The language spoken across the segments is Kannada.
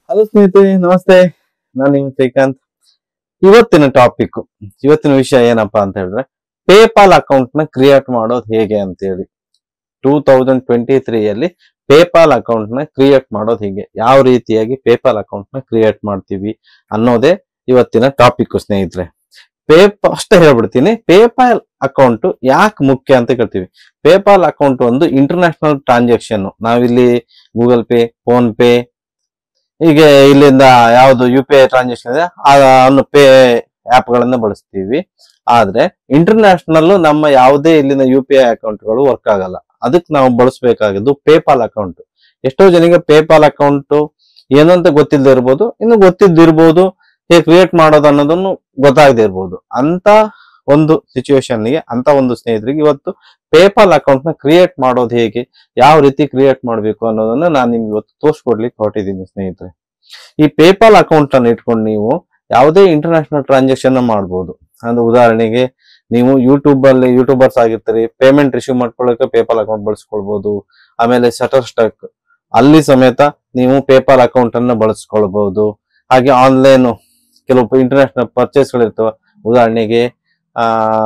ಹಲೋ ಸ್ನೇಹಿತರೆ ನಮಸ್ತೆ ನಾನು ನಿಮ್ಮ ಶ್ರೀಕಾಂತ್ ಇವತ್ತಿನ ಟಾಪಿಕ್ ಇವತ್ತಿನ ವಿಷಯ ಏನಪ್ಪಾ ಅಂತ ಹೇಳಿದ್ರೆ ಪೇಪಾಲ್ ಅಕೌಂಟ್ ನ ಕ್ರಿಯೇಟ್ ಮಾಡೋದು ಹೇಗೆ ಅಂತ ಹೇಳಿ ಟೂ ತೌಸಂಡ್ ಟ್ವೆಂಟಿ ತ್ರೀಯಲ್ಲಿ ಪೇಪಾಲ್ ಅಕೌಂಟ್ ನ ಕ್ರಿಯೇಟ್ ಮಾಡೋದು ಹೇಗೆ ಯಾವ ರೀತಿಯಾಗಿ ಪೇಪಾಲ್ ಅಕೌಂಟ್ ನ ಕ್ರಿಯೇಟ್ ಮಾಡ್ತೀವಿ ಅನ್ನೋದೇ ಇವತ್ತಿನ ಟಾಪಿಕ್ ಸ್ನೇಹಿತರೆ ಪೇಪ ಅಷ್ಟೇ ಹೇಳ್ಬಿಡ್ತೀನಿ ಪೇಪಾಲ್ ಅಕೌಂಟ್ ಯಾಕೆ ಮುಖ್ಯ ಅಂತ ಕೇಳ್ತೀವಿ ಪೇಪಾಲ್ ಅಕೌಂಟ್ ಒಂದು ಇಂಟರ್ನ್ಯಾಷನಲ್ ಟ್ರಾನ್ಸಾಕ್ಷನ್ ನಾವಿಲ್ಲಿ ಗೂಗಲ್ ಪೇ ಫೋನ್ ಪೇ ಹೀಗೆ ಇಲ್ಲಿಂದ ಯಾವುದು ಯು ಪಿ ಐ ಟ್ರಾನ್ಸಾಕ್ಷನ್ ಇದೆ ಅನ್ನು ಪೇ ಆಪ್ ಗಳನ್ನ ಬಳಸ್ತೀವಿ ಆದ್ರೆ ಇಂಟರ್ನ್ಯಾಷನಲ್ ನಮ್ಮ ಯಾವುದೇ ಇಲ್ಲಿನ ಯು ಪಿ ಐ ಅಕೌಂಟ್ಗಳು ವರ್ಕ್ ಆಗಲ್ಲ ಅದಕ್ಕೆ ನಾವು ಬಳಸಬೇಕಾಗಿದ್ದು ಪೇಪಾಲ್ ಅಕೌಂಟ್ ಎಷ್ಟೋ ಜನಕ್ಕೆ ಪೇಪಾಲ್ ಅಕೌಂಟ್ ಏನು ಅಂತ ಗೊತ್ತಿಲ್ಲದೆ ಇರ್ಬೋದು ಇನ್ನು ಗೊತ್ತಿದ್ದಿರ್ಬೋದು ಹೇಗೆ ಕ್ರಿಯೇಟ್ ಮಾಡೋದು ಅನ್ನೋದನ್ನು ಗೊತ್ತಾಗದೇ ಇರ್ಬೋದು ಅಂತ ಒಂದು ಸಿಚುವೇಶನ್ ಗೆ ಅಂತ ಒಂದು ಸ್ನೇಹಿತರಿಗೆ ಇವತ್ತು ಪೇಪಾಲ್ ಅಕೌಂಟ್ ನ ಕ್ರಿಯೇಟ್ ಮಾಡೋದು ಹೇಗೆ ಯಾವ ರೀತಿ ಕ್ರಿಯೇಟ್ ಮಾಡಬೇಕು ಅನ್ನೋದನ್ನ ನಾನು ನಿಮ್ಗೆ ಇವತ್ತು ತೋರಿಸ್ಕೊಡ್ಲಿಕ್ಕೆ ಹೊರಟಿದ್ದೀನಿ ಸ್ನೇಹಿತರೆ ಈ ಪೇಪಾಲ್ ಅಕೌಂಟ್ ಅನ್ನು ಇಟ್ಕೊಂಡು ನೀವು ಯಾವುದೇ ಇಂಟರ್ನ್ಯಾಷನಲ್ ಟ್ರಾನ್ಸಾಕ್ಷನ್ ಮಾಡ್ಬೋದು ಅಂದ್ರೆ ಉದಾಹರಣೆಗೆ ನೀವು ಯೂಟ್ಯೂಬ್ ಅಲ್ಲಿ ಯೂಟ್ಯೂಬರ್ಸ್ ಆಗಿರ್ತೀರಿ ಪೇಮೆಂಟ್ ರಿಸೀವ್ ಮಾಡ್ಕೊಳ್ಳೋಕೆ ಪೇಪಾಲ್ ಅಕೌಂಟ್ ಬಳಸ್ಕೊಳ್ಬಹುದು ಆಮೇಲೆ ಶಟರ್ ಸ್ಟಾಕ್ ಅಲ್ಲಿ ಸಮೇತ ನೀವು ಪೇಪಾಲ್ ಅಕೌಂಟ್ ಅನ್ನ ಬಳಸ್ಕೊಳ್ಬಹುದು ಹಾಗೆ ಆನ್ಲೈನ್ ಕೆಲವು ಇಂಟರ್ನ್ಯಾಷನಲ್ ಪರ್ಚೇಸ್ಗಳಿರ್ತವೆ ಉದಾಹರಣೆಗೆ ಆ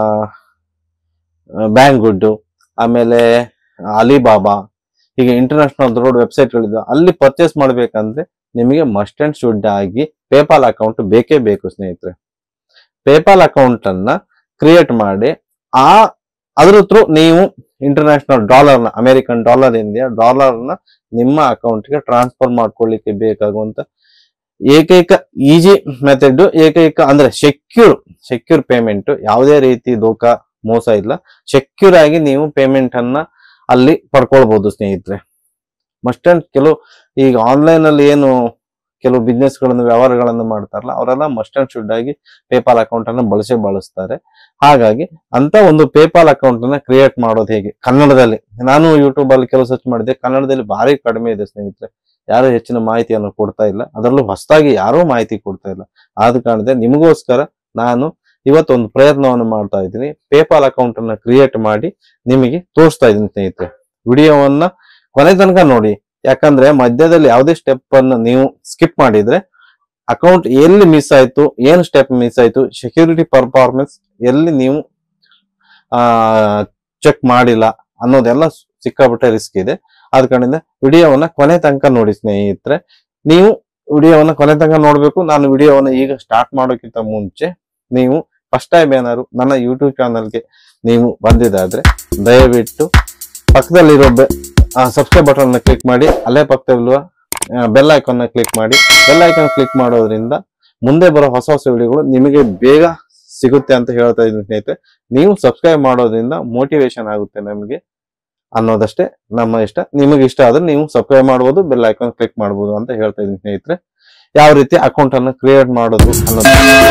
ಬ್ಯಾಂಕ್ ಗುಡ್ಡು ಆಮೇಲೆ ಅಲಿಬಾಬಾ ಹೀಗೆ ಇಂಟರ್ನ್ಯಾಷನಲ್ ದೊಡ್ಡ ವೆಬ್ಸೈಟ್ಗಳಿದೆ ಅಲ್ಲಿ ಪರ್ಚೇಸ್ ಮಾಡ್ಬೇಕಂದ್ರೆ ನಿಮಗೆ ಮಸ್ಟ್ ಅಂಡ್ ಶುಡ್ ಆಗಿ ಪೇಪಾಲ್ ಅಕೌಂಟ್ ಬೇಕೇ ಬೇಕು ಸ್ನೇಹಿತರೆ ಪೇಪಾಲ್ ಅಕೌಂಟ್ ಅನ್ನ ಕ್ರಿಯೇಟ್ ಮಾಡಿ ಆ ಅದ್ರ ಥ್ರೂ ನೀವು ಇಂಟರ್ನ್ಯಾಷನಲ್ ಡಾಲರ್ನ ಅಮೆರಿಕನ್ ಡಾಲರ್ ಇಂಡಿಯಾ ಡಾಲರ್ನ ನಿಮ್ಮ ಅಕೌಂಟ್ಗೆ ಟ್ರಾನ್ಸ್ಫರ್ ಮಾಡ್ಕೊಳ್ಳಿಕ್ಕೆ ಬೇಕಾಗುವಂತ ಏಕೈಕ ಈಜಿ ಮೆಥಡ್ ಏಕೈಕ ಅಂದ್ರೆ ಸೆಕ್ಯೂರ್ ಸೆಕ್ಯೂರ್ ಪೇಮೆಂಟ್ ಯಾವುದೇ ರೀತಿ ದೋಖ ಮೋಸ ಇಲ್ಲ ಸೆಕ್ಯೂರ್ ಆಗಿ ನೀವು ಪೇಮೆಂಟ್ ಅನ್ನ ಅಲ್ಲಿ ಪಡ್ಕೊಳ್ಬಹುದು ಸ್ನೇಹಿತರೆ ಮಸ್ಟ್ ಅಂಡ್ ಕೆಲವು ಈಗ ಆನ್ಲೈನ್ ಅಲ್ಲಿ ಏನು ಕೆಲವು ಬಿಸ್ನೆಸ್ ಗಳನ್ನು ವ್ಯವಹಾರಗಳನ್ನು ಮಾಡ್ತಾರಲ್ಲ ಅವರೆಲ್ಲ ಮಸ್ಟ್ ಅಂಡ್ ಶುಡ್ ಆಗಿ ಪೇಪಾಲ್ ಅಕೌಂಟ್ ಅನ್ನ ಬಳಸೇ ಬಳಸ್ತಾರೆ ಹಾಗಾಗಿ ಅಂತ ಒಂದು ಪೇಪಾಲ್ ಅಕೌಂಟ್ ಅನ್ನ ಕ್ರಿಯೇಟ್ ಮಾಡೋದು ಹೇಗೆ ಕನ್ನಡದಲ್ಲಿ ನಾನು ಯೂಟ್ಯೂಬ್ ಅಲ್ಲಿ ಕೆಲವು ಸರ್ಚ್ ಮಾಡಿದೆ ಕನ್ನಡದಲ್ಲಿ ಭಾರಿ ಕಡಿಮೆ ಇದೆ ಸ್ನೇಹಿತರೆ ಯಾರು ಹೆಚ್ಚಿನ ಮಾಹಿತಿಯನ್ನು ಕೊಡ್ತಾ ಇಲ್ಲ ಅದರಲ್ಲೂ ಹೊಸದಾಗಿ ಯಾರೂ ಮಾಹಿತಿ ಕೊಡ್ತಾ ಇಲ್ಲ ಆದ ಕಾರಣದಿಂದ ನಿಮಗೋಸ್ಕರ ನಾನು ಇವತ್ತೊಂದು ಪ್ರಯತ್ನವನ್ನು ಮಾಡ್ತಾ ಇದ್ದೀನಿ ಪೇಪಾಲ್ ಅಕೌಂಟ್ ಅನ್ನ ಕ್ರಿಯೇಟ್ ಮಾಡಿ ನಿಮಗೆ ತೋರಿಸ್ತಾ ಇದ್ದೀನಿ ಸ್ನೇಹಿತರೆ ವಿಡಿಯೋವನ್ನ ಕೊನೆ ತನಕ ನೋಡಿ ಯಾಕಂದ್ರೆ ಮಧ್ಯದಲ್ಲಿ ಯಾವುದೇ ಸ್ಟೆಪ್ ಅನ್ನು ನೀವು ಸ್ಕಿಪ್ ಮಾಡಿದ್ರೆ ಅಕೌಂಟ್ ಎಲ್ಲಿ ಮಿಸ್ ಆಯ್ತು ಏನು ಸ್ಟೆಪ್ ಮಿಸ್ ಆಯ್ತು ಸೆಕ್ಯೂರಿಟಿ ಪರ್ಫಾರ್ಮೆನ್ಸ್ ಎಲ್ಲಿ ನೀವು ಆ ಚೆಕ್ ಮಾಡಿಲ್ಲ ಅನ್ನೋದೆಲ್ಲ ಸಿಕ್ಕಾಪಟ್ಟೆ ರಿಸ್ಕ್ ಇದೆ ಆದ ಕಾರಣದಿಂದ ವಿಡಿಯೋವನ್ನ ಕೊನೆ ತನಕ ನೋಡಿ ಸ್ನೇಹಿತರೆ ನೀವು ವಿಡಿಯೋವನ್ನ ಕೊನೆ ತನಕ ನೋಡ್ಬೇಕು ನಾನು ವಿಡಿಯೋವನ್ನ ಈಗ ಸ್ಟಾರ್ಟ್ ಮಾಡೋಕ್ಕಿಂತ ಮುಂಚೆ ನೀವು ಫಸ್ಟ್ ಟೈಮ್ ಏನಾದ್ರು ನನ್ನ ಯೂಟ್ಯೂಬ್ ಚಾನಲ್ಗೆ ನೀವು ಬಂದಿದ್ದಾದ್ರೆ ದಯವಿಟ್ಟು ಪಕ್ಕದಲ್ಲಿರೋ ಸಬ್ಸ್ಕ್ರೈಬ್ ಬಟನ್ ನ ಕ್ಲಿಕ್ ಮಾಡಿ ಅಲ್ಲೇ ಪಕ್ಕದಲ್ಲಿರುವ ಬೆಲ್ ಐಕಾನ್ ನ ಕ್ಲಿಕ್ ಮಾಡಿ ಬೆಲ್ ಐಕಾನ್ ಕ್ಲಿಕ್ ಮಾಡೋದ್ರಿಂದ ಮುಂದೆ ಬರೋ ಹೊಸ ಹೊಸ ವಿಡಿಯೋಗಳು ನಿಮಗೆ ಬೇಗ ಸಿಗುತ್ತೆ ಅಂತ ಹೇಳ್ತಾ ಇದ್ದೀನಿ ಸ್ನೇಹಿತರೆ ನೀವು ಸಬ್ಸ್ಕ್ರೈಬ್ ಮಾಡೋದ್ರಿಂದ ಮೋಟಿವೇಶನ್ ಆಗುತ್ತೆ ನಮಗೆ ಅನ್ನೋದಷ್ಟೇ ನಮ್ಮ ಇಷ್ಟ ನಿಮಗೆ ಇಷ್ಟ ಆದ್ರೆ ನೀವು ಸಬ್ಸ್ಕ್ರೈಬ್ ಮಾಡ್ಬೋದು ಬೆಲ್ ಐಕಾನ್ ಕ್ಲಿಕ್ ಮಾಡ್ಬೋದು ಅಂತ ಹೇಳ್ತಾ ಇದ್ದೀನಿ ಸ್ನೇಹಿತರೆ ಯಾವ ರೀತಿ ಅಕೌಂಟ್ ಅನ್ನು ಕ್ರಿಯೇಟ್ ಮಾಡೋದು ಅನ್ನೋದು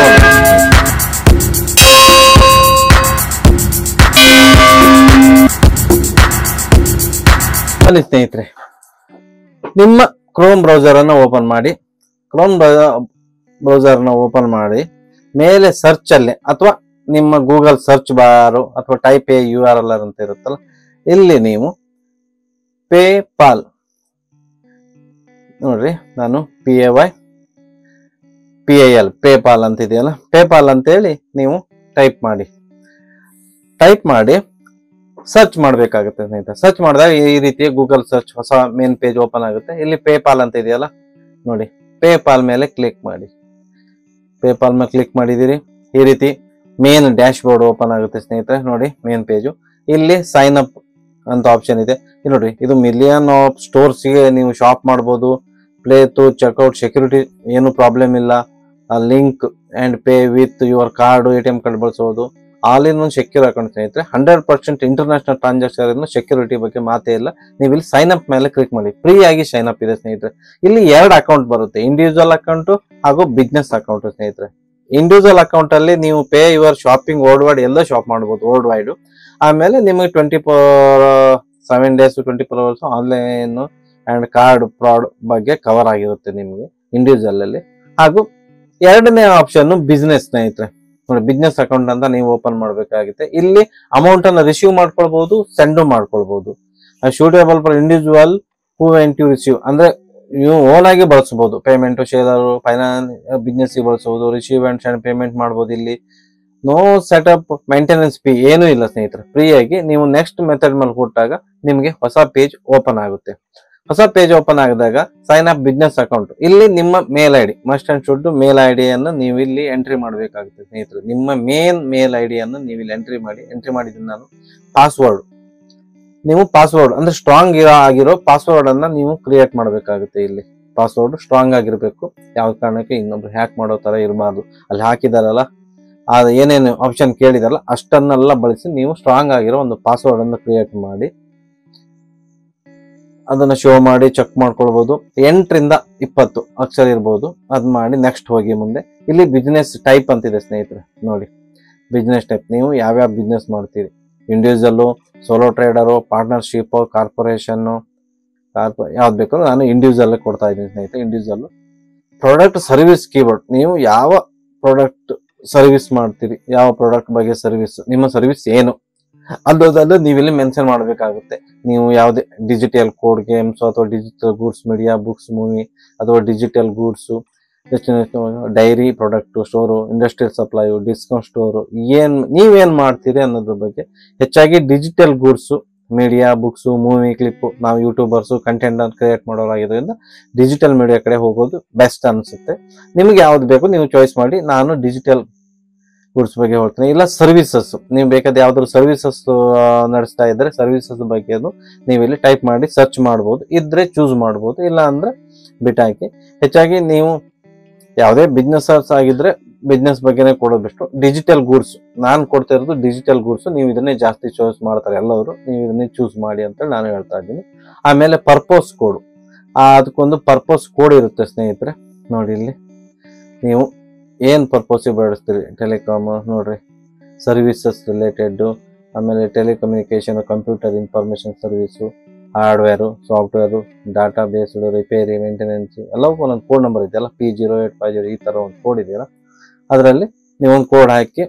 ಬನ್ನಿ ಸ್ನೇಹಿತರೆ ನಿಮ್ಮ ಕ್ರೋಮ್ ಬ್ರೌಸರ್ ಅನ್ನ ಓಪನ್ ಮಾಡಿ ಕ್ರೋಮ್ ಬ್ರೌಸರ್ ನ ಓಪನ್ ಮಾಡಿ ಮೇಲೆ ಸರ್ಚ್ ಅಲ್ಲಿ ಅಥವಾ ನಿಮ್ಮ ಗೂಗಲ್ ಸರ್ಚ್ ಬಾರು ಅಥವಾ type a U R L ಅಂತ ಇರುತ್ತಲ್ಲ ಇಲ್ಲಿ ನೀವು ಪೇಪಾಲ್ ನೋಡ್ರಿ ನಾನು P A Y P I L PayPal ಅಂತ ಇದೆಯಲ್ಲ ಪೇಪಾಲ್ ಅಂತ ಹೇಳಿ ನೀವು ಟೈಪ್ ಮಾಡಿ ಟೈಪ್ ಮಾಡಿ ಸರ್ಚ್ ಮಾಡಬೇಕಾಗುತ್ತೆ ಸ್ನೇಹಿತರೆ ಸರ್ಚ್ ಮಾಡಿದಾಗ ಈ ರೀತಿಯ ಗೂಗಲ್ ಸರ್ಚ್ ಹೊಸ ಮೇನ್ ಪೇಜ್ ಓಪನ್ ಆಗುತ್ತೆ ಇಲ್ಲಿ ಪೇಪಾಲ್ ಅಂತ ಇದೆಯಲ್ಲ ನೋಡಿ ಪೇಪಾಲ್ ಮೇಲೆ ಕ್ಲಿಕ್ ಮಾಡಿ ಪೇಪಾಲ್ ಮೇಲೆ ಕ್ಲಿಕ್ ಮಾಡಿದಿರಿ ಈ ರೀತಿ ಮೇನ್ ಡ್ಯಾಶ್ ಬೋರ್ಡ್ ಓಪನ್ ಆಗುತ್ತೆ ಸ್ನೇಹಿತರೆ ನೋಡಿ ಮೇನ್ ಪೇಜು ಇಲ್ಲಿ ಸೈನ್ ಅಪ್ ಅಂತ ಆಪ್ಷನ್ ಇದೆ ಇಲ್ಲಿ ನೋಡ್ರಿ ಇದು ಮಿಲಿಯನ್ ಆಫ್ ಸ್ಟೋರ್ಸ್ ಗೆ ನೀವು ಶಾಪ್ ಮಾಡ್ಬೋದು ಪ್ಲೇ ಟು ಚೆಕ್ಔಟ್ ಸೆಕ್ಯೂರಿಟಿ ಏನು ಪ್ರಾಬ್ಲಮ್ ಇಲ್ಲ link and pay with your card A T M card ಬಳಸಬಹುದು ಆಲ್ ಇನ್ ಒಂದು ಸೆಕ್ಯೂರ್ ಅಕೌಂಟ್ ಸ್ನೇಹಿತರೆ hundred percent international transaction security ಬಗ್ಗೆ ಮಾತೇ ಇಲ್ಲ ನೀವು ಇಲ್ಲಿ ಸೈನ್ ಅಪ್ ಮೇಲೆ ಕ್ಲಿಕ್ ಮಾಡಿ ಫ್ರೀ ಆಗಿ ಸೈನ್ ಅಪ್ ಇದೆ ಸ್ನೇಹಿತರೆ ಇಲ್ಲಿ ಎರಡು ಅಕೌಂಟ್ ಬರುತ್ತೆ ಇಂಡಿವಿಜುವಲ್ ಅಕೌಂಟ್ ಹಾಗೂ ಬಿಸ್ನೆಸ್ ಅಕೌಂಟ್ ಸ್ನೇಹಿತರೆ ಇಂಡಿವಿಜುವಲ್ ಅಕೌಂಟ್ ಅಲ್ಲಿ ನೀವು pay your shopping world wide ಎಲ್ಲ ಶಾಪ್ ಮಾಡಬಹುದು ವರ್ಲ್ಡ್ ವೈಡ್ ಆಮೇಲೆ ನಿಮಗೆ twenty four seven days twenty four hours online and card fraud ಬಗ್ಗೆ ಕವರ್ ಆಗಿರುತ್ತೆ ನಿಮಗೆ ಇಂಡಿವಿಜುವಲ್ ಅಲ್ಲಿ ಹಾಗೂ ಎರಡನೇ ಆಪ್ಷನ್ ಬಿಸ್ನೆಸ್ ಸ್ನೇಹಿತರೆ ನೋಡಿ ಬಿಸ್ನೆಸ್ ಅಕೌಂಟ್ ಅಂತ ನೀವು ಓಪನ್ ಮಾಡಬೇಕಾಗುತ್ತೆ ಇಲ್ಲಿ ಅಮೌಂಟ್ ಅನ್ನ ರಿಸೀವ್ ಮಾಡ್ಕೊಳ್ಬಹುದು ಸೆಂಡ್ ಮಾಡ್ಕೊಳ್ಬಹುದು suitable for individual who and to receive ಅಂದ್ರೆ ನೀವು ಓನ್ ಆಗಿ ಬಳಸಬಹುದು ಪೇಮೆಂಟ್ ಶೇರ್ ಫೈನಾನ್ಸ್ ಬಿಸ್ನೆಸ್ ಬಳಸಬಹುದು ರಿಸೀವ್ ಅಂಡ್ ಸೆಂಡ್ ಪೇಮೆಂಟ್ ಮಾಡಬಹುದು ಇಲ್ಲಿ ನೋ ಸೆಟಪ್ ಮೇಂಟೆನೆನ್ಸ್ ಫೀ ಏನೂ ಇಲ್ಲ ಸ್ನೇಹಿತರೆ ಫ್ರೀ ಆಗಿ ನೀವು ನೆಕ್ಸ್ಟ್ ಮೆಥಡ್ ಮೇಲೆ ಕೊಟ್ಟಾಗ ನಿಮಗೆ ಹೊಸ ಪೇಜ್ ಓಪನ್ ಆಗುತ್ತೆ ಹೊಸ ಪೇಜ್ ಓಪನ್ ಆಗಿದಾಗ ಸೈನ್ ಅಪ್ ಬಿಸ್ನೆಸ್ ಅಕೌಂಟ್ ಇಲ್ಲಿ ನಿಮ್ಮ mail I D must and should mail I ಡಿಯನ್ನು ನೀವು ಇಲ್ಲಿ ಎಂಟ್ರಿ ಮಾಡಬೇಕಾಗುತ್ತೆ ಸ್ನೇಹಿತರೆ ನಿಮ್ಮ ಮೇನ್ ಮೇಲ್ ಐ ಡಿಯನ್ನು ನೀವು ಇಲ್ಲಿ ಎಂಟ್ರಿ ಮಾಡಿ ಎಂಟ್ರಿ ಮಾಡಿದ್ದೀನಿ ನಾನು ಪಾಸ್ವರ್ಡ್ ನೀವು ಪಾಸ್ವರ್ಡ್ ಅಂದ್ರೆ ಸ್ಟ್ರಾಂಗ್ ಇರೋ ಆಗಿರೋ ಪಾಸ್ವರ್ಡ್ ಅನ್ನ ನೀವು ಕ್ರಿಯೇಟ್ ಮಾಡಬೇಕಾಗುತ್ತೆ ಇಲ್ಲಿ ಪಾಸ್ವರ್ಡ್ ಸ್ಟ್ರಾಂಗ್ ಆಗಿರ್ಬೇಕು ಯಾವ ಕಾರಣಕ್ಕೆ ಇನ್ನೊಬ್ರು ಹ್ಯಾಕ್ ಮಾಡೋ ತರ ಇರಬಾರ್ದು ಅಲ್ಲಿ ಹಾಕಿದಾರಲ್ಲ ಅದು ಏನೇನು ಆಪ್ಷನ್ ಕೇಳಿದಾರಲ್ಲ ಅಷ್ಟನ್ನೆಲ್ಲ ಬಳಸಿ ನೀವು ಸ್ಟ್ರಾಂಗ್ ಆಗಿರೋ ಒಂದು ಪಾಸ್ವರ್ಡ್ ಅನ್ನು ಕ್ರಿಯೇಟ್ ಮಾಡಿ ಅದನ್ನ ಶೋ ಮಾಡಿ ಚೆಕ್ ಮಾಡ್ಕೊಳ್ಬಹುದು ಎಂಟರಿಂದ ಇಪ್ಪತ್ತು ಅಕ್ಷರ ಇರ್ಬೋದು ಅದ್ ಮಾಡಿ ನೆಕ್ಸ್ಟ್ ಹೋಗಿ ಮುಂದೆ ಇಲ್ಲಿ ಬಿಸ್ನೆಸ್ ಟೈಪ್ ಅಂತಿದೆ ಸ್ನೇಹಿತರೆ ನೋಡಿ ಬಿಸ್ನೆಸ್ ಟೈಪ್ ನೀವು ಯಾವ್ಯಾವ ಬಿಸ್ನೆಸ್ ಮಾಡ್ತೀರಿ individual solo trader partnership corporation ಕಾರ್ಪೊ ಯಾವ್ದು ಬೇಕಾದ್ರೂ ನಾನು ಇಂಡಿವಿಜುವಲ್ ಕೊಡ್ತಾ ಇದ್ದೀನಿ ಸ್ನೇಹಿತರೆ ಇಂಡಿವಿಜುವಲ್ ಪ್ರಾಡಕ್ಟ್ ಸರ್ವಿಸ್ ಕೀಬೋರ್ಡ್ ನೀವು ಯಾವ ಪ್ರಾಡಕ್ಟ್ ಸರ್ವಿಸ್ ಮಾಡ್ತೀರಿ ಯಾವ ಪ್ರಾಡಕ್ಟ್ ಬಗ್ಗೆ ಸರ್ವಿಸ್ ನಿಮ್ಮ ಸರ್ವಿಸ್ ಏನು ಅಲ್ಲೋದಲ್ಲೂ ನೀವು ಇಲ್ಲಿ ಮೆನ್ಷನ್ ಮಾಡಬೇಕಾಗುತ್ತೆ ನೀವು ಯಾವುದೇ ಡಿಜಿಟಲ್ ಕೋಡ್ ಗೇಮ್ಸ್ ಅಥವಾ digital goods media books movie ಅಥವಾ digital goods dairy product store industrial supply discount store ಏನ್ ನೀವೇನ್ ಮಾಡ್ತೀರಿ ಅನ್ನೋದ್ರ ಬಗ್ಗೆ ಹೆಚ್ಚಾಗಿ digital goods media books movie clip ನಾವು ಯೂಟ್ಯೂಬರ್ಸು ಕಂಟೆಂಟ್ ಅನ್ನು ಕ್ರಿಯೇಟ್ ಮಾಡೋರಾಗಿರೋದ್ರಿಂದ ಡಿಜಿಟಲ್ ಮೀಡಿಯಾ ಕಡೆ ಹೋಗೋದು ಬೆಸ್ಟ್ ಅನ್ಸುತ್ತೆ ನಿಮ್ಗೆ ಯಾವ್ದು ಬೇಕು ನೀವು ಚಾಯ್ಸ್ ಮಾಡಿ ನಾನು ಡಿಜಿಟಲ್ ಗೂಡ್ಸ್ ಬಗ್ಗೆ ಹೇಳ್ತೀನಿ ಇಲ್ಲ ಸರ್ವಿಸಸ್ ನೀವು ಬೇಕಾದ ಯಾವ್ದಾದ್ರು ಸರ್ವಿಸಸ್ ನಡೆಸ್ತಾ ಇದ್ರೆ ಸರ್ವಿಸಸ್ ಬಗ್ಗೆ ನೀವು ಇಲ್ಲಿ ಟೈಪ್ ಮಾಡಿ ಸರ್ಚ್ ಮಾಡ್ಬೋದು ಇದ್ರೆ ಚೂಸ್ ಮಾಡ್ಬೋದು ಇಲ್ಲ ಅಂದ್ರೆ ಬಿಟ್ಟಾಕಿ ಹೆಚ್ಚಾಗಿ ನೀವು ಯಾವುದೇ ಬಿಸ್ನೆಸ್ ಆಗಿದ್ರೆ ಬಿಸ್ನೆಸ್ ಬಗ್ಗೆನೇ ಕೊಡೋದು ಬೆಸ್ಟ್ ಡಿಜಿಟಲ್ ಗೂಡ್ಸ್ ನಾನು ಕೊಡ್ತಾ ಇರೋದು ಡಿಜಿಟಲ್ ಗೂಡ್ಸ್ ನೀವು ಇದನ್ನೇ ಜಾಸ್ತಿ ಚಾಯ್ಸ್ ಮಾಡ್ತಾರೆ ಎಲ್ಲವರು ನೀವು ಇದನ್ನೇ ಚೂಸ್ ಮಾಡಿ ಅಂತ ನಾನು ಹೇಳ್ತಾ ಇದ್ದೀನಿ ಆಮೇಲೆ ಪರ್ಪೋಸ್ ಕೋಡ್ ಅದಕ್ಕೊಂದು ಪರ್ಪೋಸ್ ಕೋಡ್ ಇರುತ್ತೆ ಸ್ನೇಹಿತರೆ ನೋಡಿ ಇಲ್ಲಿ ನೀವು ಏನ್ ಪರ್ಪೋಸಿಗೆ ಬಳಸ್ತೀರಿ ಟೆಲಿಕಾಮ್ ನೋಡ್ರಿ ಸರ್ವಿಸಸ್ ರಿಲೇಟೆಡ್ ಆಮೇಲೆ telecommunication computer information service hardware software data based repair maintenance ಎಲ್ಲವೂ ಒಂದೊಂದು ಕೋಡ್ ನಂಬರ್ ಇದೆಯಲ್ಲ P zero eight five zero ಈ ಥರ ಒಂದು ಕೋಡ್ ಇದೆಯಲ್ಲ ಅದರಲ್ಲಿ ನೀವೊಂದು ಕೋಡ್ ಹಾಕಿ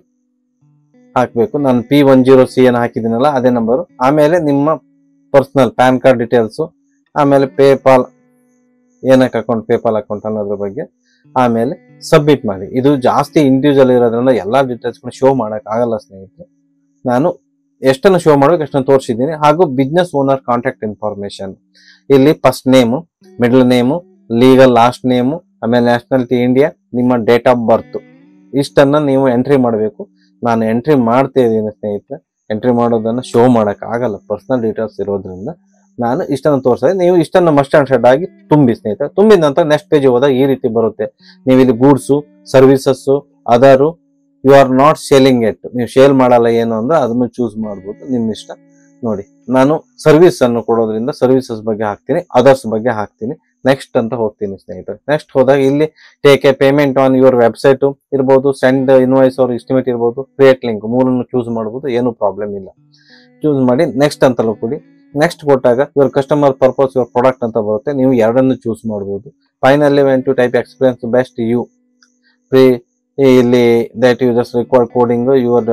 ಹಾಕಬೇಕು ನಾನು ಪಿ ಒನ್ ಜೀರೋ ಸಿ ಏನು ಹಾಕಿದ್ದೀನಲ್ಲ ಅದೇ ನಂಬರು ಆಮೇಲೆ ನಿಮ್ಮ ಪರ್ಸನಲ್ ಪ್ಯಾನ್ ಕಾರ್ಡ್ ಡೀಟೇಲ್ಸು ಆಮೇಲೆ ಪೇಪಾಲ್ ಏನಕ್ಕೆ ಅಕೌಂಟ್ ಪೇಪಾಲ್ ಅಕೌಂಟ್ ಅನ್ನೋದ್ರ ಬಗ್ಗೆ ಆಮೇಲೆ ಸಬ್ಮಿಟ್ ಮಾಡಿ ಇದು ಜಾಸ್ತಿ ಇಂಡಿವಿಜುವಲ್ ಇರೋದ್ರಿಂದ ಎಲ್ಲಾ ಡೀಟೇಲ್ಸ್ ಶೋ ಮಾಡಕ್ ಆಗಲ್ಲ ಸ್ನೇಹಿತರೆ ನಾನು ಎಷ್ಟನ್ನು ಶೋ ಮಾಡ್ಬೇಕು ಎಷ್ಟನ್ನು ತೋರಿಸಿದ್ದೀನಿ ಹಾಗೂ ಬಿಸ್ನೆಸ್ ಓನರ್ ಕಾಂಟ್ಯಾಕ್ಟ್ ಇನ್ಫಾರ್ಮೇಶನ್ ಇಲ್ಲಿ first name middle name legal last name ಆಮೇಲೆ ನ್ಯಾಷನಾಲಿಟಿ ಇಂಡಿಯಾ ನಿಮ್ಮ ಡೇಟ್ ಆಫ್ ಬರ್ತ್ ಇಷ್ಟನ್ನ ನೀವು ಎಂಟ್ರಿ ಮಾಡಬೇಕು ನಾನು ಎಂಟ್ರಿ ಮಾಡ್ತಾ ಇದ್ದೀನಿ ಸ್ನೇಹಿತರೆ ಎಂಟ್ರಿ ಮಾಡೋದನ್ನ ಶೋ ಮಾಡಕ್ ಆಗಲ್ಲ ಪರ್ಸನಲ್ ಡೀಟೇಲ್ಸ್ ಇರೋದ್ರಿಂದ ನಾನು ಇಷ್ಟನ್ನು ತೋರಿಸಿದೆ ನೀವು ಇಷ್ಟನ್ನು ಮಸ್ಟ್ ಅಂಡ್ ಶೆಡ್ ಆಗಿ ತುಂಬಿ ಸ್ನೇಹಿತರೆ ತುಂಬಿದ ನಂತರ ನೆಕ್ಸ್ಟ್ ಪೇಜ್ ಹೋದಾಗ ಈ ರೀತಿ ಬರುತ್ತೆ ನೀವು ಇಲ್ಲಿ goods services other you are not selling it ನೀವು ಸೇಲ್ ಮಾಡಲ್ಲ ಏನು ಅಂದ್ರೆ ಅದನ್ನು ಚೂಸ್ ಮಾಡ್ಬೋದು ನಿಮ್ಮ ಇಷ್ಟ ನೋಡಿ ನಾನು ಸರ್ವಿಸ್ ಅನ್ನು ಕೊಡೋದ್ರಿಂದ ಸರ್ವಿಸಸ್ ಬಗ್ಗೆ ಹಾಕ್ತೀನಿ ಅದರ್ಸ್ ಬಗ್ಗೆ ಹಾಕ್ತೀನಿ ನೆಕ್ಸ್ಟ್ ಅಂತ ಹೋಗ್ತೀನಿ ಸ್ನೇಹಿತರೆ ನೆಕ್ಸ್ಟ್ ಹೋದಾಗ ಇಲ್ಲಿ take a payment on your website ಇರ್ಬೋದು ಸೆಂಡ್ ಇನ್ವಾಯ್ಸ್ ಅವ್ರ ಎಸ್ಟಿಮೇಟ್ ಇರ್ಬೋದು ಕ್ರಿಯೇಟ್ ಲಿಂಕ್ ಮೂರನ್ನು ಚೂಸ್ ಮಾಡ್ಬೋದು ಏನು ಪ್ರಾಬ್ಲಮ್ ಇಲ್ಲ ಚೂಸ್ ಮಾಡಿ ನೆಕ್ಸ್ಟ್ ಅಂತಲೂ ಕೊಡಿ ನೆಕ್ಸ್ಟ್ ಕೊಟ್ಟಾಗ your customer purpose your product ಅಂತ ಬರುತ್ತೆ ನೀವು ಎರಡನ್ನು ಚೂಸ್ ಮಾಡ್ಬೋದು finally when to type experience best you pre ಇಲ್ಲಿ that you just required coding your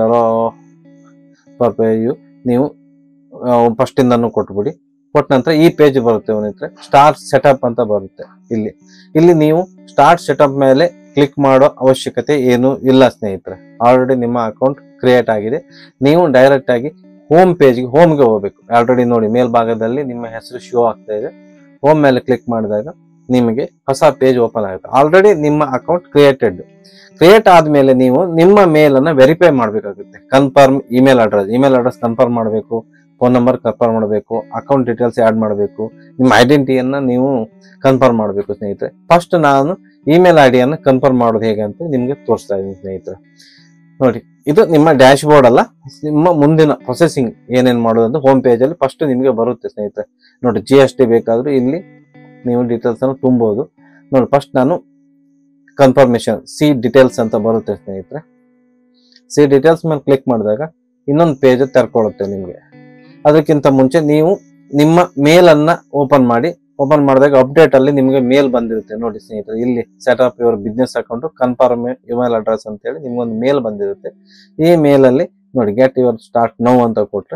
per you ನೀವು ಫಸ್ಟ್ ಇಂದನು ಕೊಟ್ಬಿಡಿ ಕೊಟ್ಟ ನಂತರ ಈ ಪೇಜ್ ಬರುತ್ತೆ ಅವನಿದ್ರೆ ಸ್ಟಾರ್ಟ್ ಸೆಟಪ್ ಅಂತ ಬರುತ್ತೆ ಇಲ್ಲಿ ಇಲ್ಲಿ ನೀವು ಸ್ಟಾರ್ಟ್ ಸೆಟಪ್ ಮೇಲೆ ಕ್ಲಿಕ್ ಮಾಡೋ ಅವಶ್ಯಕತೆ ಏನು ಇಲ್ಲ ಸ್ನೇಹಿತರೆ ಆಲ್ರೆಡಿ ನಿಮ್ಮ ಅಕೌಂಟ್ ಕ್ರಿಯೇಟ್ ಆಗಿದೆ ನೀವು ಡೈರೆಕ್ಟ್ ಆಗಿ ಹೋಮ್ ಪೇಜ್ಗೆ ಹೋಮ್ಗೆ ಹೋಗ್ಬೇಕು ಆಲ್ರೆಡಿ ನೋಡಿ ಮೇಲ್ಭಾಗದಲ್ಲಿ ನಿಮ್ಮ ಹೆಸರು ಶೋ ಆಗ್ತಾ ಇದೆ ಹೋಮ್ ಮೇಲೆ ಕ್ಲಿಕ್ ಮಾಡಿದಾಗ ನಿಮಗೆ ಹೊಸ ಪೇಜ್ ಓಪನ್ ಆಗುತ್ತೆ ಆಲ್ರೆಡಿ ನಿಮ್ಮ ಅಕೌಂಟ್ ಕ್ರಿಯೇಟೆಡ್ ಕ್ರಿಯೇಟ್ ಆದ್ಮೇಲೆ ನೀವು ನಿಮ್ಮ ಮೇಲ್ ಅನ್ನ ವೆರಿಫೈ ಮಾಡಬೇಕಾಗುತ್ತೆ confirm email address email address confirm ಮಾಡಬೇಕು ಫೋನ್ ನಂಬರ್ ಕನ್ಫರ್ಮ್ ಮಾಡಬೇಕು ಅಕೌಂಟ್ ಡೀಟೇಲ್ಸ್ ಆ್ಯಡ್ ಮಾಡಬೇಕು ನಿಮ್ಮ ಐಡೆಂಟಿಟಿಯನ್ನ ನೀವು ಕನ್ಫರ್ಮ್ ಮಾಡಬೇಕು ಸ್ನೇಹಿತರೆ ಫಸ್ಟ್ ನಾನು ಇಮೇಲ್ ಐ ಡಿಯನ್ನು ಕನ್ಫರ್ಮ್ ಮಾಡೋದು ಹೇಗೆ ಅಂತ ನಿಮ್ಗೆ ತೋರಿಸ್ತಾ ಇದ್ದೀನಿ ಸ್ನೇಹಿತರೆ ನೋಡಿ ಇದು ನಿಮ್ಮ ಡ್ಯಾಶ್ ಬೋರ್ಡ್ ಅಲ್ಲ ನಿಮ್ಮ ಮುಂದಿನ ಪ್ರೊಸೆಸಿಂಗ್ ಏನೇನ್ ಮಾಡೋದು ಅಂತ ಹೋಮ್ ಪೇಜ್ ಅಲ್ಲಿ ಫಸ್ಟ್ ನಿಮಗೆ ಬರುತ್ತೆ ಸ್ನೇಹಿತರೆ ನೋಡಿ ಜಿ ಎಸ್ ಟಿ ಬೇಕಾದ್ರೂ ಇಲ್ಲಿ ನೀವು ಡೀಟೇಲ್ಸ್ ಅನ್ನು ತುಂಬೋದು ನೋಡಿ ಫಸ್ಟ್ ನಾನು ಕನ್ಫರ್ಮೇಶನ್ ಸಿ ಡೀಟೇಲ್ಸ್ ಅಂತ ಬರುತ್ತೆ ಸ್ನೇಹಿತರೆ ಸಿ ಡೀಟೇಲ್ಸ್ ಮೇಲೆ ಕ್ಲಿಕ್ ಮಾಡಿದಾಗ ಇನ್ನೊಂದು ಪೇಜ್ ತೆರ್ಕೊಳ್ಳುತ್ತೆ ನಿಮಗೆ ಅದಕ್ಕಿಂತ ಮುಂಚೆ ನೀವು ನಿಮ್ಮ ಮೇಲ್ ಅನ್ನ ಓಪನ್ ಮಾಡಿ ಓಪನ್ ಮಾಡಿದಾಗ ಅಪ್ಡೇಟ್ ಅಲ್ಲಿ ನಿಮಗೆ ಮೇಲ್ ಬಂದಿರುತ್ತೆ ನೋಡಿ ಸ್ನೇಹಿತರೆ ಇಲ್ಲಿ setup your business account confirm email address ಅಂತ ಹೇಳಿ ನಿಮ್ಗೊಂದು ಮೇಲ್ ಬಂದಿರುತ್ತೆ ಈ ಮೇಲ್ ಅಲ್ಲಿ ನೋಡಿ ಗೆಟ್ ಯುವರ್ ಸ್ಟಾರ್ಟ್ ನೌ ಅಂತ ಕೊಟ್ರೆ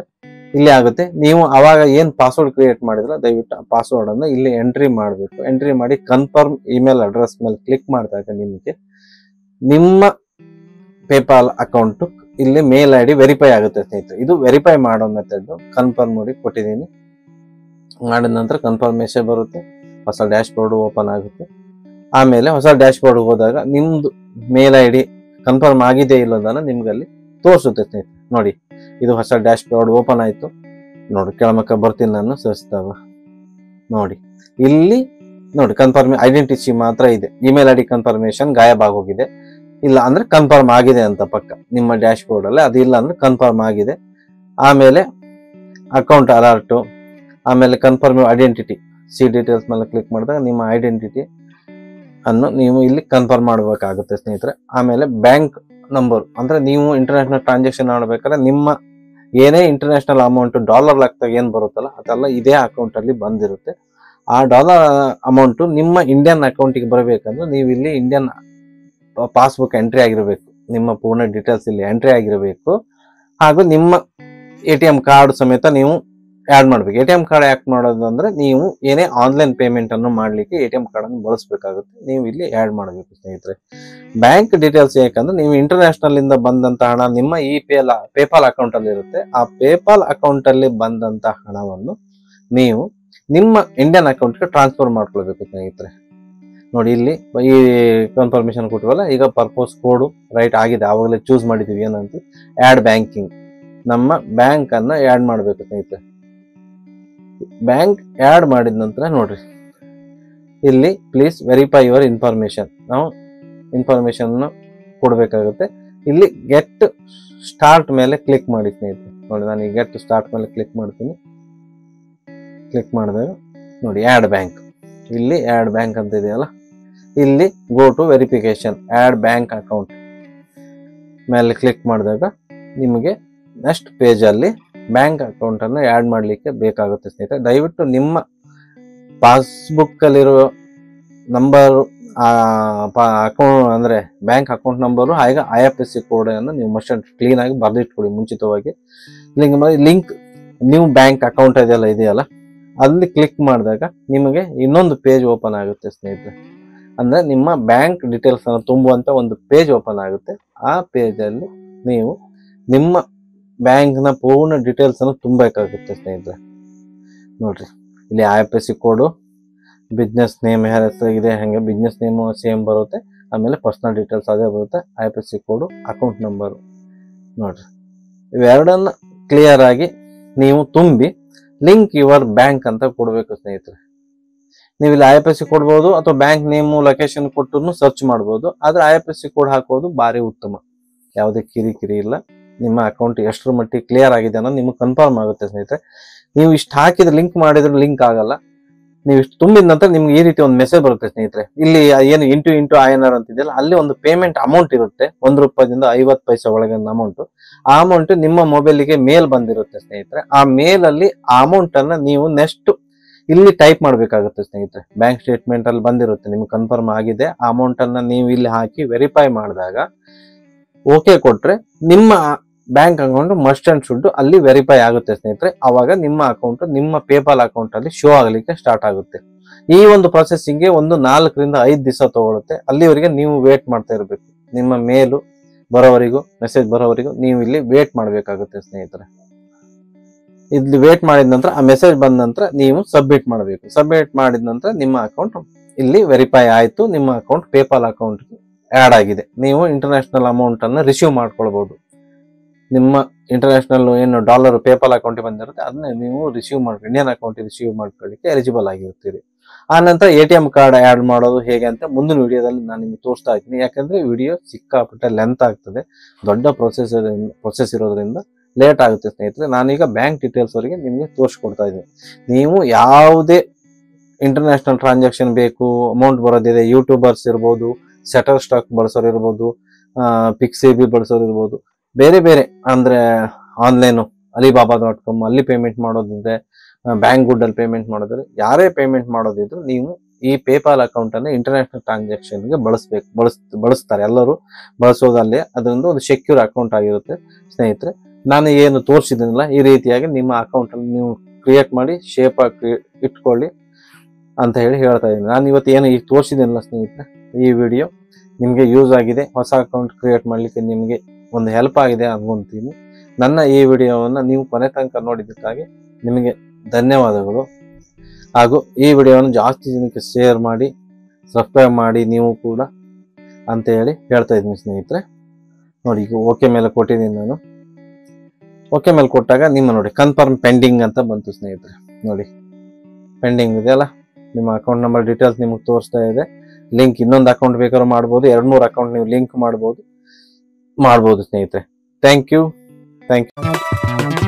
ಇಲ್ಲಿ ಆಗುತ್ತೆ ನೀವು ಅವಾಗ ಏನ್ ಪಾಸ್ವರ್ಡ್ ಕ್ರಿಯೇಟ್ ಮಾಡಿದ್ರೆ ದಯವಿಟ್ಟು ಆ ಪಾಸ್ವರ್ಡ್ ಅನ್ನು ಇಲ್ಲಿ ಎಂಟ್ರಿ ಮಾಡಬೇಕು ಎಂಟ್ರಿ ಮಾಡಿ ಕನ್ಫರ್ಮ್ ಇಮೇಲ್ ಅಡ್ರೆಸ್ ಮೇಲೆ ಕ್ಲಿಕ್ ಮಾಡಿದಾಗ ನಿಮಗೆ ನಿಮ್ಮ ಪೇಪಾಲ್ ಅಕೌಂಟ್ ಇಲ್ಲಿ ಮೇಲ್ ಐ ಡಿ ವೆರಿಫೈ ಆಗುತ್ತೆ ಸ್ನೇಹಿತರೆ ಇದು ವೆರಿಫೈ ಮಾಡೋ ಮೆಥಡ್ ಕನ್ಫರ್ಮ್ ಮಾಡಿ ಕೊಟ್ಟಿದ್ದೀನಿ ಮಾಡಿದ ನಂತರ ಕನ್ಫರ್ಮೇಶನ್ ಬರುತ್ತೆ ಹೊಸ ಡ್ಯಾಶ್ ಬೋರ್ಡ್ ಓಪನ್ ಆಗುತ್ತೆ ಆಮೇಲೆ ಹೊಸ ಡ್ಯಾಶ್ ಬೋರ್ಡ್ ಹೋದಾಗ ನಿಮ್ದು ಮೇಲ್ ಐ ಡಿ ಕನ್ಫರ್ಮ್ ಆಗಿದೆ ಇಲ್ಲೋದನ್ನ ನಿಮ್ಗೆ ಅಲ್ಲಿ ತೋರಿಸುತ್ತೆ ಸ್ನೇಹಿತರೆ ನೋಡಿ ಇದು ಹೊಸ ಡ್ಯಾಶ್ ಬೋರ್ಡ್ ಓಪನ್ ಆಯ್ತು ನೋಡಿ ಕೆಳಮಕ್ಕ ಬರ್ತೀನಿ ನಾನು ಸರಿಸ್ತಾವ ನೋಡಿ ಇಲ್ಲಿ ನೋಡಿ ಕನ್ಫರ್ಮ್ ಐಡೆಂಟಿಟಿ ಮಾತ್ರ ಇದೆ ಇಮೇಲ್ ಐ ಡಿ ಕನ್ಫರ್ಮೇಶನ್ ಗಾಯಬ್ ಆಗೋಗಿದೆ ಇಲ್ಲ ಅಂದ್ರೆ ಕನ್ಫರ್ಮ್ ಆಗಿದೆ ಅಂತ ಪಕ್ಕ ನಿಮ್ಮ ಡ್ಯಾಶ್ ಬೋರ್ಡ್ ಅಲ್ಲಿ ಅದು ಇಲ್ಲ ಅಂದ್ರೆ ಕನ್ಫರ್ಮ್ ಆಗಿದೆ ಆಮೇಲೆ ಅಕೌಂಟ್ ಅಲರ್ಟು ಆಮೇಲೆ ಕನ್ಫರ್ಮ್ ಐಡೆಂಟಿಟಿ ಸಿ ಡೀಟೇಲ್ಸ್ ಮೇಲೆ ಕ್ಲಿಕ್ ಮಾಡಿದಾಗ ನಿಮ್ಮ ಐಡೆಂಟಿಟಿ ಅನ್ನು ನೀವು ಇಲ್ಲಿ ಕನ್ಫರ್ಮ್ ಮಾಡಬೇಕಾಗುತ್ತೆ ಸ್ನೇಹಿತರೆ ಆಮೇಲೆ ಬ್ಯಾಂಕ್ ನಂಬರ್ ಅಂದ್ರೆ ನೀವು ಇಂಟರ್ನ್ಯಾಷನಲ್ ಟ್ರಾನ್ಸಾಕ್ಷನ್ ಮಾಡ್ಬೇಕಾದ್ರೆ ನಿಮ್ಮ ಏನೇ ಇಂಟರ್ನ್ಯಾಷನಲ್ ಅಮೌಂಟ್ ಡಾಲರ್ ಲೆಕ್ಕದಾಗ ಏನ್ ಬರುತ್ತಲ್ಲ ಅದೆಲ್ಲ ಇದೇ ಅಕೌಂಟ್ ಅಲ್ಲಿ ಬಂದಿರುತ್ತೆ ಆ ಡಾಲರ್ ಅಮೌಂಟ್ ನಿಮ್ಮ ಇಂಡಿಯನ್ ಅಕೌಂಟಿಗೆ ಬರಬೇಕಂದ್ರೆ ನೀವು ಇಲ್ಲಿ ಇಂಡಿಯನ್ ಪಾಸ್ಬುಕ್ ಎಂಟ್ರಿ ಆಗಿರಬೇಕು ನಿಮ್ಮ ಪೂರ್ಣ ಡೀಟೇಲ್ಸ್ ಇಲ್ಲಿ ಎಂಟ್ರಿ ಆಗಿರಬೇಕು ಹಾಗೂ ನಿಮ್ಮ ಎ ಟಿ ಎಂ ಕಾರ್ಡ್ ಸಮೇತ ನೀವು ಆ್ಯಡ್ ಮಾಡ್ಬೇಕು A T M card act ಮಾಡೋದು ಅಂದ್ರೆ ನೀವು ಏನೇ ಆನ್ಲೈನ್ ಪೇಮೆಂಟ್ ಅನ್ನು ಮಾಡಲಿಕ್ಕೆ ಎ ಟಿ ಎಂ ಕಾರ್ಡ್ ಅನ್ನು ಬಳಸಬೇಕಾಗುತ್ತೆ ನೀವು ಇಲ್ಲಿ ಆ್ಯಡ್ ಮಾಡಬೇಕು ಸ್ನೇಹಿತರೆ ಬ್ಯಾಂಕ್ ಡೀಟೇಲ್ಸ್ ಯಾಕಂದ್ರೆ ನೀವು ಇಂಟರ್ನ್ಯಾಷನಲ್ ಇಂದ ಬಂದಂತ ಹಣ ನಿಮ್ಮ E P L PayPal account ಅಲ್ಲಿ ಇರುತ್ತೆ ಆ ಪೇಪಾಲ್ ಅಕೌಂಟ್ ಅಲ್ಲಿ ಬಂದಂತ ಹಣವನ್ನು ನೀವು ನಿಮ್ಮ ಇಂಡಿಯನ್ ಅಕೌಂಟ್ಗೆ ಟ್ರಾನ್ಸ್ಫರ್ ಮಾಡ್ಕೊಳ್ಬೇಕು ಸ್ನೇಹಿತರೆ ನೋಡಿ ಇಲ್ಲಿ ಈ ಕನ್ಫರ್ಮೇಶನ್ ಕೊಟ್ಟಿವಲ್ಲ ಈಗ ಪರ್ಪೋಸ್ ಕೋಡು ರೈಟ್ ಆಗಿದೆ ಆವಾಗಲೇ ಚೂಸ್ ಮಾಡಿದೀವಿ ಏನಂತ ಆ್ಯಡ್ ಬ್ಯಾಂಕಿಂಗ್ ನಮ್ಮ ಬ್ಯಾಂಕ್ ಅನ್ನ ಆ್ಯಡ್ ಮಾಡಬೇಕು ಸ್ನೇಹಿತರೆ ಬ್ಯಾಂಕ್ ಆ್ಯಡ್ ಮಾಡಿದ ನಂತರ ನೋಡ್ರಿ ಇಲ್ಲಿ ಪ್ಲೀಸ್ ವೆರಿಫೈ ಯುವರ್ ಇನ್ಫಾರ್ಮೇಶನ್ ನಾವು ಇನ್ಫಾರ್ಮೇಶನ್ ಕೊಡಬೇಕಾಗುತ್ತೆ ಇಲ್ಲಿ ಗೆಟ್ ಸ್ಟಾರ್ಟ್ ಮೇಲೆ ಕ್ಲಿಕ್ ಮಾಡಿ ಸ್ನೇಹಿತರೆ ನೋಡಿ ನಾನು ಈ ಗೆಟ್ ಸ್ಟಾರ್ಟ್ ಮೇಲೆ ಕ್ಲಿಕ್ ಮಾಡ್ತೀನಿ ಕ್ಲಿಕ್ ಮಾಡಿದಾಗ ನೋಡಿ ಆ್ಯಡ್ ಬ್ಯಾಂಕ್ ಇಲ್ಲಿ ಆ್ಯಡ್ ಬ್ಯಾಂಕ್ ಅಂತ ಇದೆಯಲ್ಲ ಇಲ್ಲಿ go to verification add bank account ಮೇಲೆ ಕ್ಲಿಕ್ ಮಾಡಿದಾಗ ನಿಮಗೆ ನೆಕ್ಸ್ಟ್ ಪೇಜಲ್ಲಿ ಬ್ಯಾಂಕ್ ಅಕೌಂಟನ್ನು ಆ್ಯಡ್ ಮಾಡಲಿಕ್ಕೆ ಬೇಕಾಗುತ್ತೆ ಸ್ನೇಹಿತರೆ ದಯವಿಟ್ಟು ನಿಮ್ಮ ಪಾಸ್ಬುಕ್ಕಲ್ಲಿರೋ ನಂಬರು ಅಕೌಂಟ್ ಅಂದರೆ ಬ್ಯಾಂಕ್ ಅಕೌಂಟ್ ನಂಬರು ಹಾಗೆ ಐ ಎಫ್ ಎಸ್ ಸಿ ಕೋಡನ್ನು ನೀವು ಮಸ್ಟ್ ಕ್ಲೀನಾಗಿ ಬರೆದಿಟ್ಕೊಳ್ಳಿ ಮುಂಚಿತವಾಗಿ ಲಿಂಕ್ ಮಾಡಿ ಲಿಂಕ್ ನೀವು ಬ್ಯಾಂಕ್ ಅಕೌಂಟ್ ಇದೆಯಲ್ಲ ಇದೆಯಲ್ಲ ಅಲ್ಲಿ ಕ್ಲಿಕ್ ಮಾಡಿದಾಗ ನಿಮಗೆ ಇನ್ನೊಂದು ಪೇಜ್ ಓಪನ್ ಆಗುತ್ತೆ ಸ್ನೇಹಿತರೆ ಅಂದ್ರೆ ನಿಮ್ಮ ಬ್ಯಾಂಕ್ ಡೀಟೇಲ್ಸ್ ಅನ್ನು ತುಂಬುವಂತ ಒಂದು ಪೇಜ್ ಓಪನ್ ಆಗುತ್ತೆ ಆ ಪೇಜ್ ಅಲ್ಲಿ ನೀವು ನಿಮ್ಮ ಬ್ಯಾಂಕ್ ನ ಪೂರ್ಣ ಡೀಟೇಲ್ಸ್ ಅನ್ನು ತುಂಬಬೇಕಾಗುತ್ತೆ ಸ್ನೇಹಿತರೆ ನೋಡ್ರಿ ಇಲ್ಲಿ I F S C code business name ಯಾರ ಇದೆ ಹಂಗೆ ಬಿಸ್ನೆಸ್ ನೇಮ್ ಸೇಮ್ ಬರುತ್ತೆ ಆಮೇಲೆ ಪರ್ಸನಲ್ ಡೀಟೇಲ್ಸ್ ಅದೇ ಬರುತ್ತೆ I F S C code account number ನೋಡ್ರಿ ಇವೆರಡನ್ನ ಕ್ಲಿಯರ್ ಆಗಿ ನೀವು ತುಂಬಿ ಲಿಂಕ್ ಯುವರ್ ಬ್ಯಾಂಕ್ ಅಂತ ಕೊಡಬೇಕು ಸ್ನೇಹಿತರೆ ನೀವು ಇಲ್ಲಿ ಐ ಎಫ್ ಎಸ್ ಸಿ ಕೊಡ್ಬೋದು ಅಥವಾ ಬ್ಯಾಂಕ್ ನೇಮು ಲೊಕೇಶನ್ ಕೊಟ್ಟು ಸರ್ಚ್ ಮಾಡ್ಬೋದು ಆದ್ರೆ I F S C code ಹಾಕೋದು ಭಾರಿ ಉತ್ತಮ ಯಾವುದೇ ಕಿರಿಕಿರಿ ಇಲ್ಲ ನಿಮ್ಮ ಅಕೌಂಟ್ ಎಷ್ಟರ ಮಟ್ಟಿಗೆ ಕ್ಲಿಯರ್ ಆಗಿದೆ ಅನ್ನೋದು ನಿಮಗೆ ಕನ್ಫರ್ಮ್ ಆಗುತ್ತೆ ಸ್ನೇಹಿತರೆ ನೀವು ಇಷ್ಟು ಹಾಕಿದ್ರೆ ಲಿಂಕ್ ಮಾಡಿದ್ರೆ ಲಿಂಕ್ ಆಗಲ್ಲ ನೀವು ಇಷ್ಟು ತುಂಬಿದ ನಂತರ ನಿಮ್ಗೆ ಈ ರೀತಿ ಒಂದು ಮೆಸೇಜ್ ಬರುತ್ತೆ ಸ್ನೇಹಿತರೆ ಇಲ್ಲಿ ಏನು into into I N R ಅಂತಿದೆಯಲ್ಲ ಅಲ್ಲಿ ಒಂದು ಪೇಮೆಂಟ್ ಅಮೌಂಟ್ ಇರುತ್ತೆ ಒಂದು ರೂಪಾಯಿದಿಂದ ಐವತ್ತು ಪೈಸೆ ಒಳಗೆ ಅಮೌಂಟ್ ಆ ಅಮೌಂಟ್ ನಿಮ್ಮ ಮೊಬೈಲಿಗೆ ಮೇಲ್ ಬಂದಿರುತ್ತೆ ಸ್ನೇಹಿತರೆ ಆ ಮೇಲ್ ಅಲ್ಲಿ ಆ ಅಮೌಂಟ್ ಅನ್ನ ನೀವು ನೆಕ್ಸ್ಟ್ ಇಲ್ಲಿ ಟೈಪ್ ಮಾಡಬೇಕಾಗುತ್ತೆ ಸ್ನೇಹಿತರೆ ಬ್ಯಾಂಕ್ ಸ್ಟೇಟ್ಮೆಂಟ್ ಅಲ್ಲಿ ಬಂದಿರುತ್ತೆ ನಿಮ್ಗೆ ಕನ್ಫರ್ಮ್ ಆಗಿದೆ ಆ ಅಮೌಂಟ್ ಅನ್ನ ನೀವು ಇಲ್ಲಿ ಹಾಕಿ ವೆರಿಫೈ ಮಾಡಿದಾಗ ಓಕೆ ಕೊಟ್ರೆ ನಿಮ್ಮ bank account must and should ಅಲ್ಲಿ ವೆರಿಫೈ ಆಗುತ್ತೆ ಸ್ನೇಹಿತರೆ ಅವಾಗ ನಿಮ್ಮ ಅಕೌಂಟ್ ನಿಮ್ಮ ಪೇಪಾಲ್ ಅಕೌಂಟ್ ಅಲ್ಲಿ ಶೋ ಆಗಲಿಕ್ಕೆ ಸ್ಟಾರ್ಟ್ ಆಗುತ್ತೆ ಈ ಒಂದು processing ಗೆ ಒಂದು ನಾಲ್ಕರಿಂದ ಐದು ದಿವಸ ತಗೊಳುತ್ತೆ ಅಲ್ಲಿವರೆಗೆ ನೀವು ವೇಟ್ ಮಾಡ್ತಾ ಇರಬೇಕು ನಿಮ್ಮ ಮೇಲು ಬರೋವರೆಗೂ ಮೆಸೇಜ್ ಬರೋವರೆಗೂ ನೀವು ಇಲ್ಲಿ ವೇಟ್ ಮಾಡಬೇಕಾಗುತ್ತೆ ಸ್ನೇಹಿತರೆ ಇಲ್ಲಿ ವೇಟ್ ಮಾಡಿದ ನಂತರ ಆ ಮೆಸೇಜ್ ಬಂದ ನಂತರ ನೀವು ಸಬ್ಮಿಟ್ ಮಾಡಬೇಕು ಸಬ್ಮಿಟ್ ಮಾಡಿದ ನಂತರ ನಿಮ್ಮ ಅಕೌಂಟ್ ಇಲ್ಲಿ ವೆರಿಫೈ ಆಯ್ತು ನಿಮ್ಮ ಅಕೌಂಟ್ ಪೇಪಾಲ್ ಅಕೌಂಟ್ ಆಡ್ ಆಗಿದೆ ನೀವು ಇಂಟರ್ನ್ಯಾಷನಲ್ ಅಮೌಂಟ್ ಅನ್ನು ರಿಸೀವ್ ಮಾಡ್ಕೊಳ್ಬಹುದು ನಿಮ್ಮ ಇಂಟರ್ನ್ಯಾಷನಲ್ ಏನು ಡಾಲರ್ ಪೇಪಾಲ್ ಅಕೌಂಟ್ ಬಂದಿರುತ್ತೆ ಅದನ್ನ ನೀವು ರಿಸೀವ್ ಮಾಡಿ ಇಂಡಿಯನ್ ಅಕೌಂಟ್ ರಿಸೀವ್ ಮಾಡ್ಕೊಳ್ಳಿಕ್ಕೆ ಎಲಿಜಿಬಲ್ ಆಗಿರ್ತೀರಿ ಆ ನಂತರ A T M card add ಮಾಡೋದು ಹೇಗೆ ಅಂತ ಮುಂದಿನ ವಿಡಿಯೋದಲ್ಲಿ ನಾನು ನಿಮ್ಗೆ ತೋರಿಸ್ತಾ ಇದ್ದೀನಿ ಯಾಕಂದ್ರೆ ವಿಡಿಯೋ ಸಿಕ್ಕಾಪಟ್ಟೆ ಲೆಂತ್ ಆಗ್ತದೆ ದೊಡ್ಡ ಪ್ರೊಸೆಸ್ ಪ್ರೊಸೆಸ್ ಇರೋದ್ರಿಂದ ಲೇಟ್ ಆಗುತ್ತೆ ಸ್ನೇಹಿತರೆ ನಾನೀಗ ಬ್ಯಾಂಕ್ ಡೀಟೇಲ್ಸ್ ವರೆಗೆ ನಿಮಗೆ ತೋರಿಸ್ಕೊಡ್ತಾ ಇದ್ದೀನಿ ನೀವು ಯಾವುದೇ ಇಂಟರ್ನ್ಯಾಷನಲ್ ಟ್ರಾನ್ಸಾಕ್ಷನ್ ಬೇಕು ಅಮೌಂಟ್ ಬರೋದಿದೆ ಯೂಟ್ಯೂಬರ್ಸ್ ಇರ್ಬೋದು ಸೆಟಲ್ ಸ್ಟಾಕ್ ಬಳಸೋರು ಇರ್ಬೋದು ಪಿಕ್ಸಿ ಬಿ ಬಳಸೋರು ಇರ್ಬೋದು ಬೇರೆ ಬೇರೆ ಅಂದ್ರೆ ಆನ್ಲೈನು ಅಲಿಬಾಬಾ ಡಾಟ್ ಕಾಮ್ ಅಲ್ಲಿ ಪೇಮೆಂಟ್ ಮಾಡೋದಿದ್ರೆ ಬ್ಯಾಂಕ್ ಗುಡ್ ಅಲ್ಲಿ ಪೇಮೆಂಟ್ ಮಾಡೋದಿದ್ರೆ ಯಾರೇ ಪೇಮೆಂಟ್ ಮಾಡೋದಿದ್ರು ನೀವು ಈ ಪೇಪಾಲ್ ಅಕೌಂಟ್ ಅನ್ನು ಇಂಟರ್ನ್ಯಾಷನಲ್ ಟ್ರಾನ್ಸಾಕ್ಷನ್ ಗೆ ಬಳಸ್ಬೇಕು ಬಳಸ್ ಬಳಸ್ತಾರೆ ಎಲ್ಲರೂ ಬಳಸೋದಲ್ಲಿ ಅದರಿಂದ ಒಂದು ಸೆಕ್ಯೂರ್ ಅಕೌಂಟ್ ಆಗಿರುತ್ತೆ ಸ್ನೇಹಿತರೆ ನಾನು ಏನು ತೋರಿಸಿದ್ದೀನಲ್ಲ ಈ ರೀತಿಯಾಗಿ ನಿಮ್ಮ ಅಕೌಂಟ್ ಅಲ್ಲಿ ನೀವು ಕ್ರಿಯೇಟ್ ಮಾಡಿ ಶೇಪ್ ಆಗಿ ಇಟ್ಕೊಳ್ಳಿ ಅಂತ ಹೇಳಿ ಹೇಳ್ತಾ ಇದ್ದೀನಿ ನಾನು ಇವತ್ತು ಏನು ಈಗ ತೋರಿಸಿದ್ದೀನಲ್ಲ ಸ್ನೇಹಿತರೆ ಈ ವಿಡಿಯೋ ನಿಮಗೆ ಯೂಸ್ ಆಗಿದೆ ಹೊಸ ಅಕೌಂಟ್ ಕ್ರಿಯೇಟ್ ಮಾಡಲಿಕ್ಕೆ ನಿಮಗೆ ಒಂದು ಹೆಲ್ಪ್ ಆಗಿದೆ ಅನ್ಕೊಂತೀನಿ ನನ್ನ ಈ ವಿಡಿಯೋವನ್ನು ನೀವು ಕೊನೆ ತನಕ ನೋಡಿದ್ದಕ್ಕಾಗಿ ನಿಮಗೆ ಧನ್ಯವಾದಗಳು ಹಾಗೂ ಈ ವಿಡಿಯೋವನ್ನು ಜಾಸ್ತಿ ಜನಕ್ಕೆ ಶೇರ್ ಮಾಡಿ ಸಬ್ಸ್ಕ್ರೈಬ್ ಮಾಡಿ ನೀವು ಕೂಡ ಅಂತ ಹೇಳಿ ಹೇಳ್ತಾ ಇದ್ದೀನಿ ಸ್ನೇಹಿತರೆ ನೋಡಿ ಈಗ ಓಕೆ ಮೇಲೆ ಕೊಟ್ಟಿದ್ದೀನಿ ನಾನು ಓಕೆ ಮೇಲೆ ಕೊಟ್ಟಾಗ ನಿಮ್ಮ ನೋಡಿ ಕನ್ಫರ್ಮ್ ಪೆಂಡಿಂಗ್ ಅಂತ ಬಂತು ಸ್ನೇಹಿತರೆ ನೋಡಿ ಪೆಂಡಿಂಗ್ ಇದೆಯಲ್ಲ ನಿಮ್ಮ ಅಕೌಂಟ್ ನಂಬರ್ ಡೀಟೇಲ್ಸ್ ನಿಮಗೆ ತೋರಿಸ್ತಾ ಇದೆ ಲಿಂಕ್ ಇನ್ನೊಂದು ಅಕೌಂಟ್ ಬೇಕಾದ್ರೂ ಮಾಡ್ಬೋದು ಎರಡು ಮೂರು ಅಕೌಂಟ್ ನೀವು ಲಿಂಕ್ ಮಾಡ್ಬೋದು ಮಾಡ್ಬೋದು ಸ್ನೇಹಿತರೆ ಥ್ಯಾಂಕ್ ಯು ಥ್ಯಾಂಕ್ ಯು